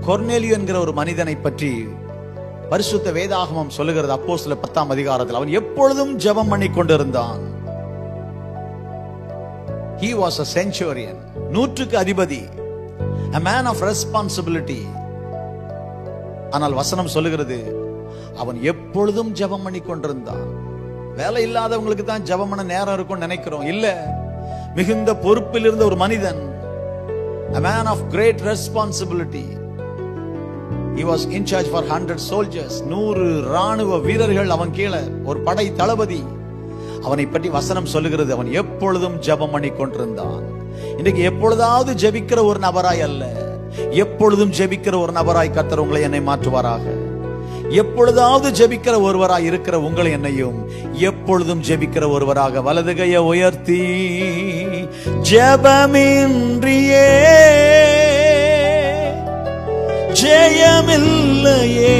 கொர்னேலியு என்கிற ஒரு மனிதனை பற்றி பரிசுத்த வேதாகமம் சொல்லுகிறது அப்போ சில பத்தாம் அதிகாரத்தில் அவன் எப்பொழுதும் ஜெபம் பண்ணி கொண்டிருந்தான் he was a centurion நூற்றுக்கு அதிபதி a man of responsibility ஆனால் வசனம் சொல்லுகிறது அவன் எப்பொழுதும் ஜெபம் பண்ணி கொண்டிருந்தான் வேலை இல்லாதவங்களுக்கு தான் ஜெபம் பண்ண நேரம் இருக்கும்னு நினைக்கிறோம் இல்ல மிகுந்த பொறுப்பில் இருந்த ஒரு மனிதன் a man of great responsibility he was in charge for 100 soldiers நூறு ராணுவ வீரர்கள் அவன் கீழே ஒரு படை தளபதி அவனை பற்றி வசனம் சொல்லுகிறது அவன் எப்பொழுதும் ஜெபம் பண்ணி கொண்டிருந்தான் இன்னைக்கு எப்பொழுதாவது ஜெபிக்கிற ஒரு நபராய் அல்ல எப்பொழுதும் ஜெபிக்கிற ஒரு நபராய் கர்த்தர் உங்களை என்னை மாற்றுவாராக எப்பொழுதாவது ஜெபிக்கிற ஒருவராய் இருக்கிற உங்களை என்னையும் எப்பொழுதும் ஜெபிக்கிற ஒருவராக வலது கையை உயர்த்தி ஜெபமின்றியே ஜெயமில்லையே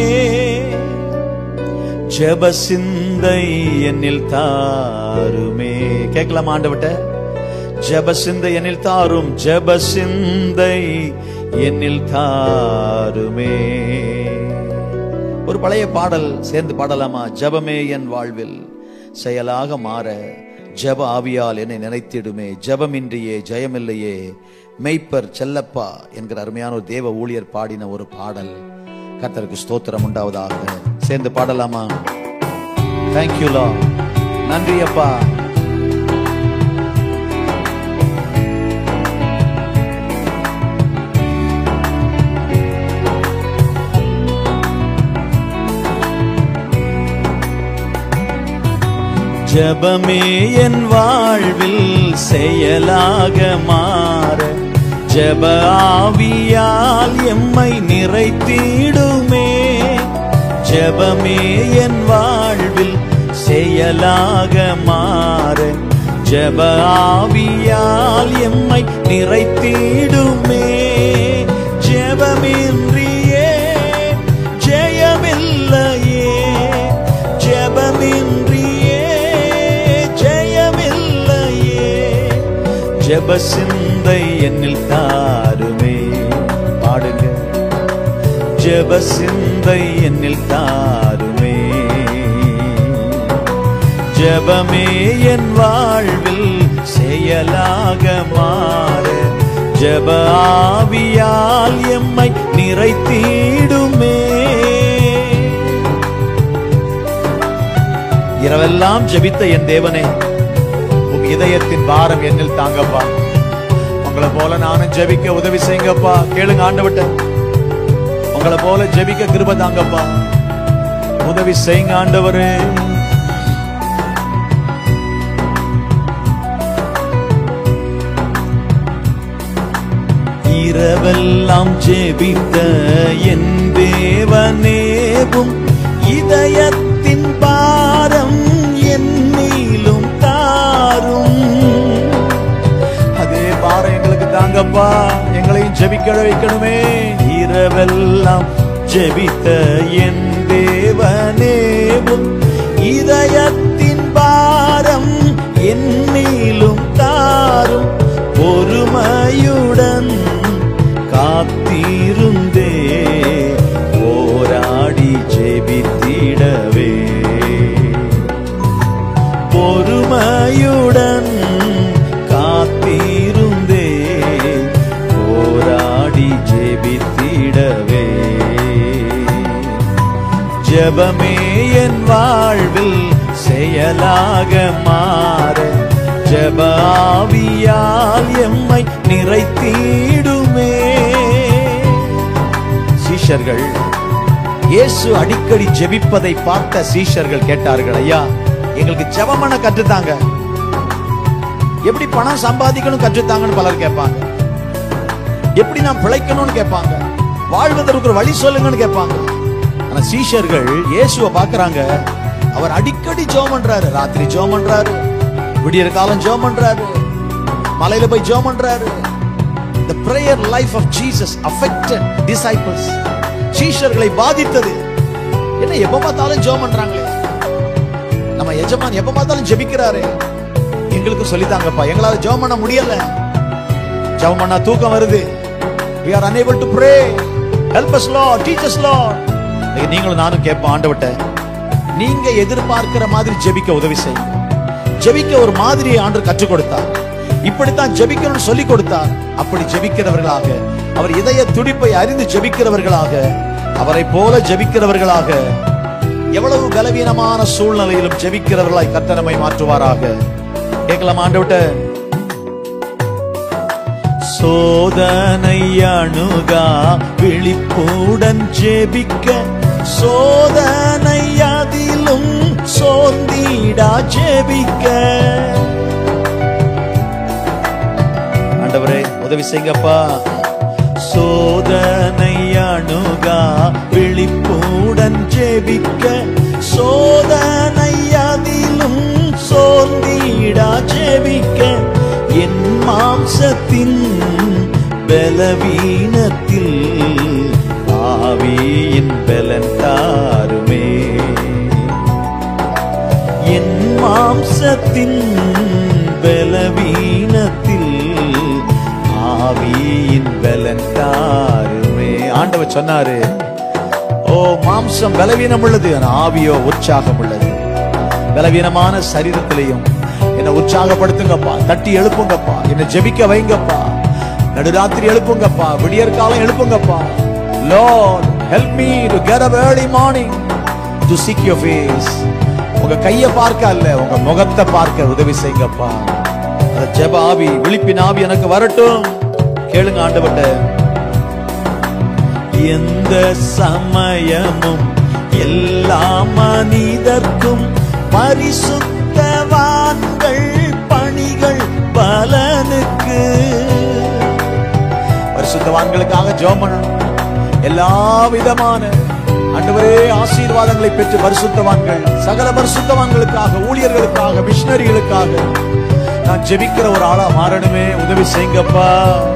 ஜெப சிந்தை என்னில் தாருமே கேட்கலாம் ஆண்டவட்ட ஜெப சிந்தை என்னில் தாரும் ஜெப சிந்தை என்னில் தாருமே ஒரு பழைய பாடல் சேர்ந்து பாடலாமா ஜெபமே என் வாழ்வில் செயலாக மாற ஜெப ஆவியால் என்னை நினைத்திடுமே ஜெபமின்றியே ஜெயமில்லையே மெய்ப்பர் செல்லப்பா என்கிற அருமையான ஒரு தேவ ஊழியர் பாடின ஒரு பாடல் கர்த்தருக்கு ஸ்தோத்திரம் உண்டாவதாக சேர்ந்து பாடலாமா தேங்க்யூ லா நன்றி அப்பா ஜபமே என் வாழ்வில் செயலாக மாற ஜப ஆவியால் எம்மை நிறைத்திடுமே ஜபமே என் வாழ்வில் செயலாக மாற ஜப ஆவியால் எம்மை நிறைத்திடுமே ஜெபமின்றியே ஜெயமில்லையே ஜெபமின்றியே ஜெயமில்லையே ஜெப சிந்தை என்னில் தாருமே பாடுங்க ஜெப சிந்தை என்னில் தாருமே ஜெபமே என் வாழ்வில் செயலாக மாற ஜெப ஆவியால் எம்மை நிறைத்திடுமே இரவெல்லாம் ஜெபித்த என் தேவனே உம் இதயத்தின் பாரம் என்னில் தாங்கப்பா உங்களை போல நானும் ஜெபிக்க உதவி செய்யுங்கப்பா கேளுங்க ஆண்டவட்ட உங்களை போல ஜெபிக்க கிருப தாங்கப்பா உதவி செய்யுங்க ஆண்டவரே இரவெல்லாம் ஜெபித்த என் தேவனேவும் இதயத்தின் பாரம் என்னிலும் தாரும் அதே பாரம் எங்களுக்கு தாங்கப்பா எங்களையும் ஜெபிக்க வைக்கணுமே இரவெல்லாம் ஜெபித்த என் தேவனேவும் இதயத்தின் பாரம் என்னிலும் தாரும் பொறுமையுடன் காத்திருந்தே போராடி ஜெபித்திடவே பொறுமையுடன் காத்திருந்தே போராடி ஜெபித்திடவே ஜெபமே என் வாழ்வில் செயலாக மாற ஜெப ஆவியால் எம்மை நிறைத்திடுமே சீஷர்கள் இயேசு அடிக்கடி ஜெபிப்பதை பார்த்த சீஷர்கள் கேட்டார்கள் ஐயா எங்களுக்கு ஜெபம் பண்ண கற்றுத்தாங்க எப்படி பணம் சம்பாதிக்கணும் கற்றுத்தாங்கன்னு பலர் கேட்பாங்க எப்படி நான் பிழைக்கணும்னு கேட்பாங்க வாழ்வதற்கு ஒரு வழி சொல்லுங்கன்னு கேட்பாங்க ஆனா சீஷர்கள் இயேசுவை பார்க்கறாங்க அவர் அடிக்கடி ஜெபம் பண்றாரு ராத்திரி ஜெபம் பண்றாரு விடியற் காலம் ஜெபம் பண்றாரு மலையில போய் ஜெபம் பண்றாரு the prayer life of jesus affected disciples சீஷர்களை பாதித்தது என்ன எப்ப பார்த்தாலும் ஜெபம் பண்றாங்களே நம்ம எஜமான் எப்ப பார்த்தாலும் ஜெபிக்கிறாரு எங்களுக்கு சொல்லித்தாங்கப்பா எங்களால ஜெபம் பண்ண முடியல ஜெபம் பண்ணா தூக்கம் வருது we are unable to pray help us lord teach us lord இன்னைக்கு நீங்களும் நானும் கேட்போம் ஆண்டவட்ட நீங்க எதிர்பார்க்கிற மாதிரி ஜெபிக்க உதவி செய்யுங்க ஜெபிக்க ஒரு மாதிரியை ஆண்டு கற்றுக் கொடுத்தார் இப்படித்தான் ஜெபிக்கணும்னு சொல்லி கொடுத்தார் அப்படி ஜெபிக்கிறவர்களாக அவர் இதய துடிப்பை அறிந்து ஜெபிக்கிறவர்களாக அவரை போல ஜெபிக்கிறவர்களாக எவ்வளவு பலவீனமான சூழ்நிலையிலும் ஜெபிக்கிறவர்களாய் கத்தனமை மாற்றுவாராக கேட்கலாம் ஆண்டவட்ட சோதனை அணுகா விழிப்புடன் ஜெபிக்க சோதனை அதிலும் சோர்ந்திடா ஜெபிக்க ஆண்டவரே உதவி செய்யுங்கப்பா சோதனை அணுகா விழிப்புடன் ஜெபிக்க சோதனை அதிலும் சோர்ந்திடா ஜெபிக்க என் மாம்சத்தின் பலவீனத்தில் ஆவியின் பலன் தாருமே என் மாம்சத்தின் பலவீனத்தில் ஆவியின் பலன் தாருமே ஆண்டவர் சொன்னாரு ஓ மாம்சம் பலவீனம் உள்ளது ஆனா ஆவியோ உற்சாகம் உள்ளது பலவீனமான சரீரத்திலையும் என்னை உற்சாகப்படுத்துங்கப்பா தட்டி எழுப்புங்கப்பா என்னை ஜெபிக்க வைங்கப்பா நடுராத்திரி எழுப்புங்கப்பா விடியற் காலம் எழுப்புங்கப்பா lord help me to get up early morning to seek your face உங்க கைய பார்க்க அல்ல உங்க முகத்தை பார்க்க உதவி செய்யுங்கப்பா அந்த ஜெப ஆவி விழிப்பின் ஆவி எனக்கு வரட்டும் கேளுங்க ஆண்டவட்ட எந்த சமயமும் எல்லா மனிதர்க்கும் பரிசுத்தவான்கள் பணிகள் பலனுக்கு பரிசுத்தவான்களுக்காக ஜெபம் பண்ணணும் எல்லா விதமான ஆண்டவரே ஆசீர்வாதங்களை பெற்று பரிசுத்தவான்கள் சகல பரிசுத்தவான்களுக்காக ஊழியர்களுக்காக மிஷனரிகளுக்காக நான் ஜெபிக்கிற ஒரு ஆளா மாறணுமே உதவி செய்யுங்கப்பா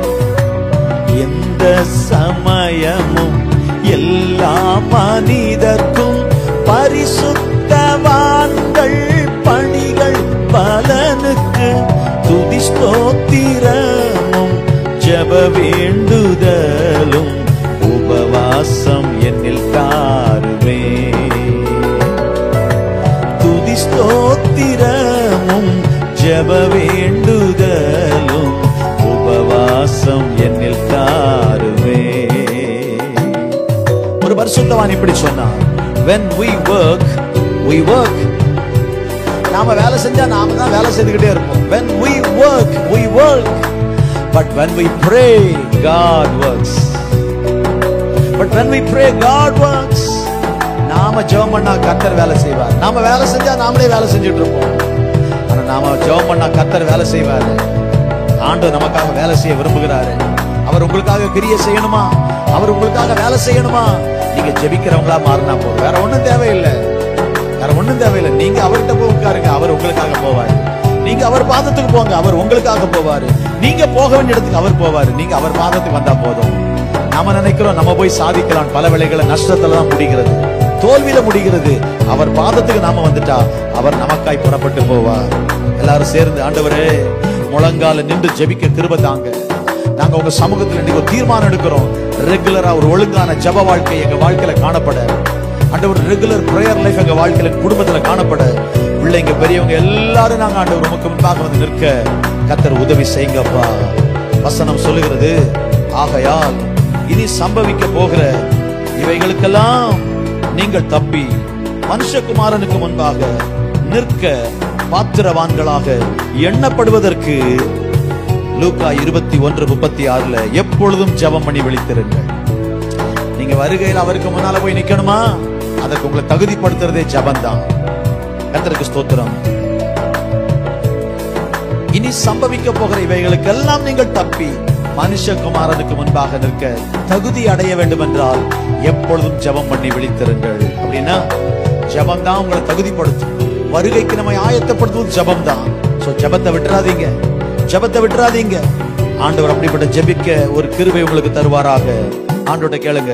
எந்த சமயமும் எல்லா மனிதர்க்கும் பரிசுத்தவான்கள் பணிகள் பலனுக்கு துதி ஸ்தோத்திரமும் ஜப வேண்டுதலும் உபவாசம் என்னில் தாருமே துதி ஸ்தோத்திரமும் ஜப வேண்டுதலும் உபவாசம் என்னில் தாருமே ஒரு பரிசுத்தவான் இப்படி சொன்னார் when we work we work நாம வேலை செஞ்சா நாம தான் வேலை செய்துக்கிட்டே இருப்போம் when we work we work but when we pray god works but when we pray god works நாம ஜெபம் பண்ணா கர்த்தர் வேலை செய்வார் நாம வேலை செஞ்சா நாமளே வேலை செஞ்சுட்டு இருப்போம் ஆனா நாம ஜெபம் பண்ணா கர்த்தர் வேலை செய்வாரு ஆண்டு நமக்காக வேலை செய்ய விரும்புகிறாரு அவர் உங்களுக்காக கிரிய செய்யணுமா அவர் உங்களுக்காக வேலை செய்யணுமா நீங்க ஜெபிக்கிறவங்களா மாறினா போதும் வேற ஒண்ணும் தேவையில்லை வேற ஒண்ணும் தேவையில்லை நீங்க அவர்கிட்ட போய் உட்காருங்க அவர் உங்களுக்காக போவாரு நீங்க அவர் பாதத்துக்கு போங்க அவர் உங்களுக்காக போவாரு நீங்க போக வேண்டிய இடத்துக்கு அவர் போவாரு நீங்க அவர் பாதத்துக்கு வந்தா போதும் நாம நினைக்கிறோம் நம்ம போய் சாதிக்கலாம் பல வேளைகளை நஷ்டத்துல தான் முடிகிறது தோல்வியில முடிகிறது அவர் பாதத்துக்கு நாம வந்துட்டா அவர் நமக்காய் புறப்பட்டு போவார் எல்லாரும் சேர்ந்து ஆண்டவரே முழங்கால நின்று ஜெபிக்க கிருப தாங்க நாங்க உங்க சமூகத்துல இன்னைக்கு ஒரு தீர்மானம் எடுக்கிறோம் ரெகுலரா ஒரு ஒழுங்கான ஜெப வாழ்க்கை எங்க வாழ்க்கையில காணப்பட ஆண்டவர் ரெகுலர் பிரேயர் லைஃப் எங்க வாழ்க்கையில குடும்பத்துல காணப்பட பிள்ளைங்க பெரியவங்க எல்லாரும் நாங்க ஆண்டவர் உமக்கு முன்பாக வந்து நிற்க கத்தர் உதவி செய்யுங்கப்பா வசனம் சொல்லுகிறது ஆகையால் இனி சம்பவிக்க போகிற இவைகளுக்கெல்லாம் நீங்கள் தப்பி மனுஷகுமாரனுக்கு முன்பாக நிற்க பாத்திரவான்களாக எண்ணப்படுவதற்கு லூக்கா இருபத்தி ஒன்று முப்பத்தி ஆறுல எப்பொழுதும் ஜெபம் பண்ணி விழித்திருங்கள் நீங்க வருகையில் அவருக்கு முன்னால போய் நிக்கணுமா அதற்கு உங்களை தகுதிப்படுத்துறதே ஜபம்தான் கத்தருக்கு ஸ்தோத்திரம் இனி சம்பவிக்க போகிற இவைகளுக்கெல்லாம் நீங்கள் தப்பி மனுஷகுமாரனுக்கு முன்பாக நிற்க தகுதி அடைய வேண்டும் என்றால் எப்பொழுதும் ஜெபம் பண்ணி விழித்திருங்கள் அப்படின்னா ஜெபம் தான் உங்களை தகுதிப்படுத்தும் வருகைக்கு நம்மை ஆயத்தப்படுத்துவது ஜெபம் தான் சோ ஜெபத்தை விட்டுறாதீங்க ஜெபத்தை விட்டுறாதீங்க ஆண்டவர் அப்படிப்பட்ட ஜெபிக்க ஒரு கிருபை உங்களுக்கு தருவாராக ஆண்டோட கேளுங்க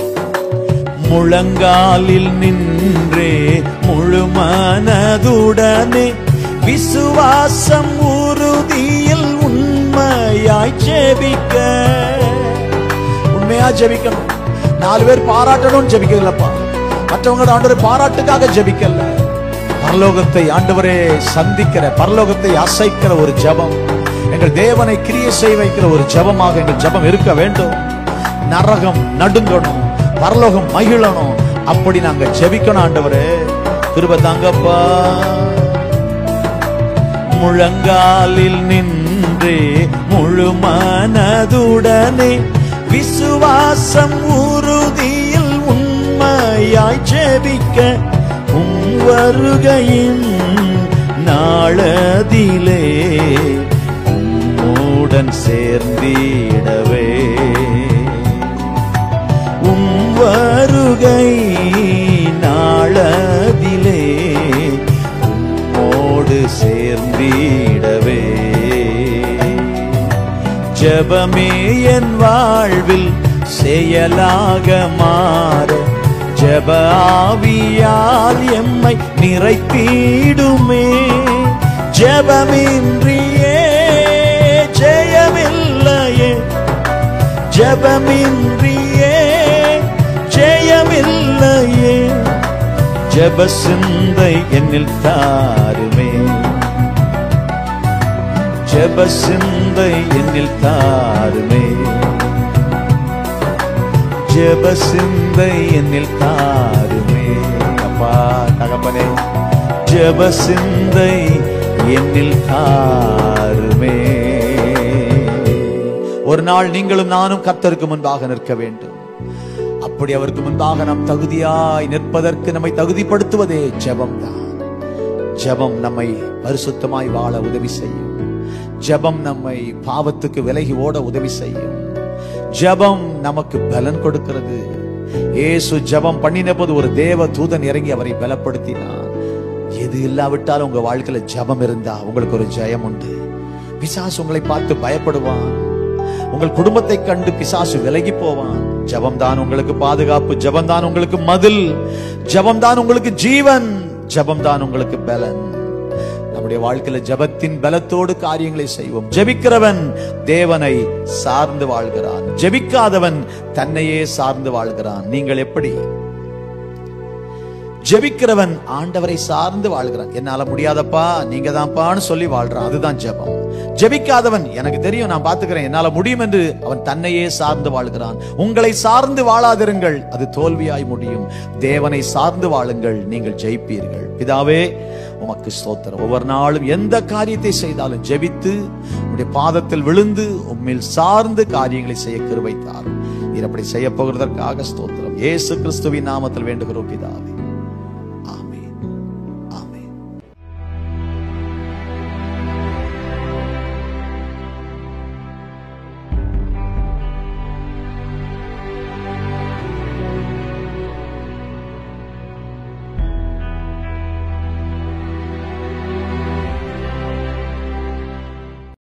முழங்காலில் நின்றே முழு மனதுடனே விசுவாசம் உறுதியில் உண்மையாய் ஜெபிக்க உண்மையா ஜெபிக்கணும் நாலு பேர் பாராட்டணும்னு ஜெபிக்கலப்பா மற்றவங்க ஆண்டவரை பாராட்டுக்காக ஜெபிக்கல பரலோகத்தை ஆண்டவரே சந்திக்கிற பரலோகத்தை அசைக்கிற ஒரு ஜெபம் எங்கள் தேவனை கிரியை செய்ய வைக்கிற ஒரு ஜெபமாக எங்கள் ஜெபம் இருக்க வேண்டும் நரகம் நடுங்கணும் பரலோகம் மகிழணும் அப்படி நாங்க ஜெபிக்கணும் ஆண்டவரே கிருப தாங்கப்பா முழங்காலில் நின்றே முழு மனதுடனே விசுவாசம் உறுதியில் உண்மையாய் ஜெபிக்க உம் வருகையின் நாளதிலே உம்முடன் சேர்ந்திடவே உம் வருகை நாளதிலே உம்மோடு சேர்ந்திடவே ஜெபமே என் வாழ்வில் செயலாக மாற ஜெப ஆவியால் எம்மை நிறைத்திடுமே ஜெபமின்றியே ஜெயமில்லையே ஜெபமின்றியே ஜெயமில்லையே ஜெப சிந்தை என்னில் தாருமே ஜெப சிந்தை என்னில் தாருமே ஜெப சிந்தை என்னில் தாருமே அப்பா தகப்பனே ஜெப சிந்தை என்னில் தாருமே ஒரு நாள் நீங்களும் நானும் கர்த்தருக்கு முன்பாக நிற்க வேண்டும் அப்படி அவருக்கு முன்பாக நாம் தகுதியாய் நிற்பதற்கு நம்மை தகுதிப்படுத்துவதே ஜெபம் தான் ஜெபம் நம்மை பரிசுத்தமாய் வாழ உதவி செய்யும் ஜெபம் நம்மை பாவத்துக்கு விலகி ஓட உதவி செய்யும் ஜெபம் நமக்கு பலன் கொடுக்கிறது இயேசு ஜெபம் பண்ணின போது ஒரு தேவ தூதன் இறங்கி அவரை பலப்படுத்தினார் எது இல்லாவிட்டாலும் உங்க வாழ்க்கையில ஜெபம் இருந்தா உங்களுக்கு ஒரு ஜெயம் உண்டு பிசாசு உங்களை பார்த்து பயப்படுவான் உங்கள் குடும்பத்தை கண்டு பிசாசு விலகி போவான் ஜெபம்தான் உங்களுக்கு பாதுகாப்பு ஜெபம்தான் உங்களுக்கு மதில் ஜெபம்தான் உங்களுக்கு ஜீவன் ஜெபம்தான் உங்களுக்கு பலன் நம்முடைய வாழ்க்கையில ஜெபத்தின் பலத்தோடு காரியங்களை செய்வோம் ஜெபிக்கிறவன் தேவனை சார்ந்து வாழ்கிறான் ஜெபிக்காதவன் தன்னையே சார்ந்து வாழ்கிறான் நீங்கள் எப்படி ஜெபிக்கிறவன் ஆண்டவரை சார்ந்து வாழ்கிறான் என்னால முடியாதப்பா நீங்க தான்ப்பான்னு சொல்லி வாழ்றான் அதுதான் ஜெபம் ஜெபிக்காதவன் எனக்கு தெரியும் நான் பாத்துக்கிறேன் என்னால முடியும் என்று அவன் தன்னையே சார்ந்து வாழ்கிறான் உங்களை சார்ந்து வாழாதிருங்கள் அது தோல்வியாய் முடியும் தேவனை சார்ந்து வாழுங்கள் நீங்கள் ஜெயிப்பீர்கள் பிதாவே உமக்கு ஸ்தோத்திரம் ஒவ்வொரு நாளும் எந்த காரியத்தை செய்தாலும் ஜெபித்து உடைய பாதத்தில் விழுந்து உம்மில் சார்ந்து காரியங்களை செய்ய கிருபைத்தார் நீர் அப்படி செய்ய போகிறதற்காக ஸ்தோத்திரம் இயேசு கிறிஸ்துவின் நாமத்தில் வேண்டுகிறோம் பிதாவே